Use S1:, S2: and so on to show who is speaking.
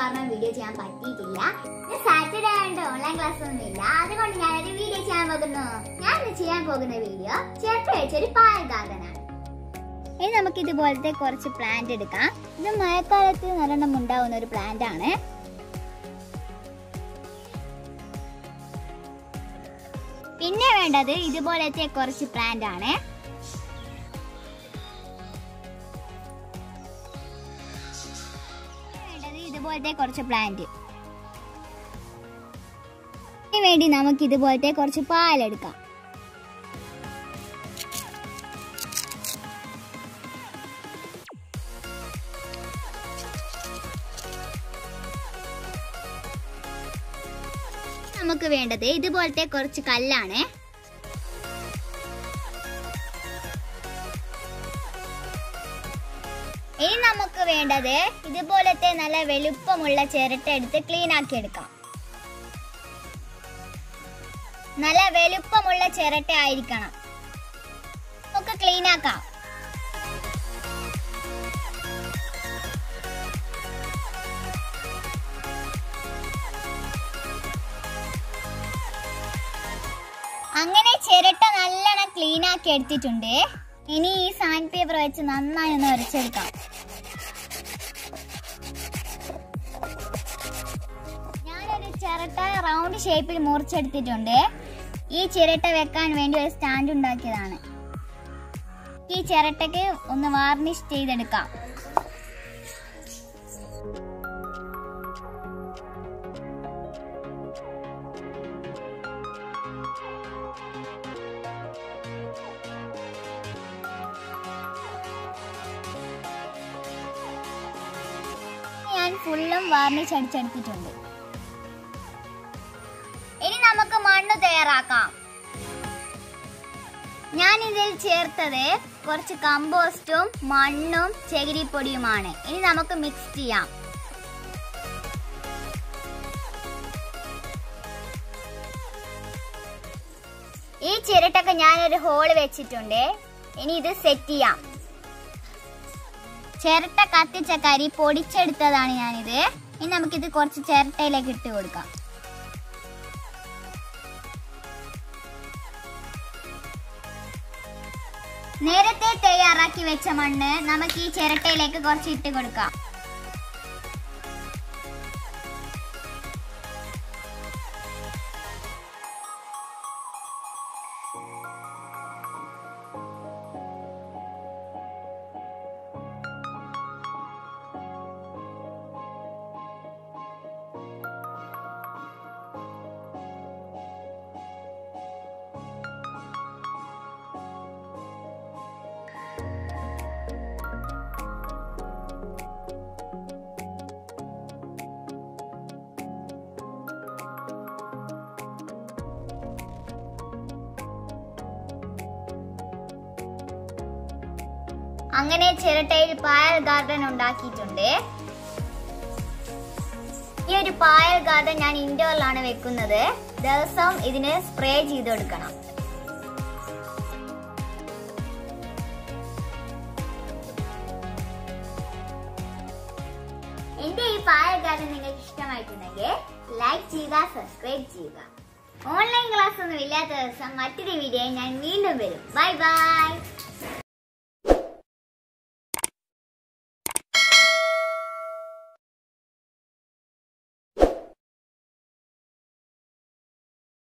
S1: കാരണം വീഡിയോ ചെയ്യാൻ പറ്റിയിട്ടില്ല സാറ്റർഡേ ആയതുകൊണ്ട് ഓൺലൈൻ ക്ലാസ് ഒന്നും ഇല്ല അതുകൊണ്ട് ഞാനൊരു വീഡിയോ ചെയ്യാൻ പോകുന്നു ഞാൻ ഇന്ന് ചെയ്യാൻ പോകുന്ന വീഡിയോ ചേർത്ത് വെച്ചൊരു പായൽ ഗാർഡനാണ് ഇനി നമുക്ക് ഇതുപോലത്തെ കുറച്ച് പ്ലാന്റ് എടുക്കാം ഇത് മഴക്കാലത്ത് നല്ലോണം ഉണ്ടാവുന്ന ഒരു പ്ലാന്റ് ആണ് പിന്നെ വേണ്ടത് ഇതുപോലത്തെ കുറച്ച് പ്ലാന്റ് ആണ് വേണ്ടത് ഇതുപോലത്തെ കുറച്ച് പ്ലാന്റ് ഇതിന് വേണ്ടി നമുക്ക് ഇതുപോലത്തെ കുറച്ച് പാലെടുക്കാം നമുക്ക് വേണ്ടത് ഇതുപോലത്തെ കുറച്ച് കല്ലാണ് ഇനി നമുക്ക് വേണ്ടത് ഇതുപോലത്തെ നല്ല വലുപ്പമുള്ള ചിരട്ട എടുത്ത് ക്ലീൻ ആക്കി എടുക്കാം നല്ല വലുപ്പമുള്ള ചിരട്ട ആയിരിക്കണം നമുക്ക് ക്ലീൻ ആക്കാം അങ്ങനെ ചിരട്ട നല്ലോണം ക്ലീൻ ആക്കി എടുത്തിട്ടുണ്ട് ഇനി ഈ സാൻഡ് പേപ്പർ വെച്ച് നന്നായി ഒന്ന് ഉരച്ചെടുക്കാം ഞാനൊരു ചിരട്ട റൗണ്ട് ഷേപ്പിൽ മുറിച്ചെടുത്തിട്ടുണ്ട് ഈ ചിരട്ട വെക്കാൻ വേണ്ടി ഒരു സ്റ്റാൻഡ് ഉണ്ടാക്കിയതാണ് ഈ ചിരട്ടയ്ക്ക് ഒന്ന് വാർണിഷ് ചെയ്തെടുക്കാം ഞാൻ ഫുള്ളും വാർണിഷ് അടിച്ചെടുത്തിട്ടുണ്ട് ഇനി നമുക്ക് മണ്ണ് തയ്യാറാക്കാം ഞാൻ ഇതിൽ ചേർത്തത് കുറച്ച് കമ്പോസ്റ്റും മണ്ണും ചകിരിപ്പൊടിയുമാണ് ഇനി നമുക്ക് മിക്സ് ചെയ്യാം ഈ ചിരട്ടൊക്കെ ഞാനൊരു ഹോള് വെച്ചിട്ടുണ്ട് ഇനി ഇത് സെറ്റ് ചെയ്യാം ചിരട്ട കത്തിച്ച കരി പൊടിച്ചെടുത്തതാണ് ഞാനിത് ഇനി നമുക്കിത് കുറച്ച് ചിരട്ടയിലേക്ക് ഇട്ട് കൊടുക്കാം നേരത്തെ തയ്യാറാക്കി വെച്ച മണ്ണ് നമുക്ക് ഈ ചിരട്ടയിലേക്ക് കുറച്ച് ഇട്ട് കൊടുക്കാം അങ്ങനെ ചിരട്ടയിൽ പായൽ ഗാർഡൻ ഉണ്ടാക്കിയിട്ടുണ്ട് ഈ ഒരു പായൽ ഗാർഡൻ ഞാൻ ഇൻഡോറിലാണ് വെക്കുന്നത് ദിവസവും ഇതിന് സ്പ്രേ ചെയ്ത് കൊടുക്കണം എന്റെ ഈ പായൽ ഗാർഡൻ നിങ്ങൾക്ക് ഇഷ്ടമായിട്ടുണ്ടെങ്കിൽ ലൈക്ക് ചെയ്യുക സബ്സ്ക്രൈബ് ചെയ്യുക ഓൺലൈൻ ക്ലാസ് ഒന്നും ഇല്ലാത്ത ദിവസം മറ്റൊരു വീഡിയോ ഞാൻ വീണ്ടും വരും ബൈ ബൈ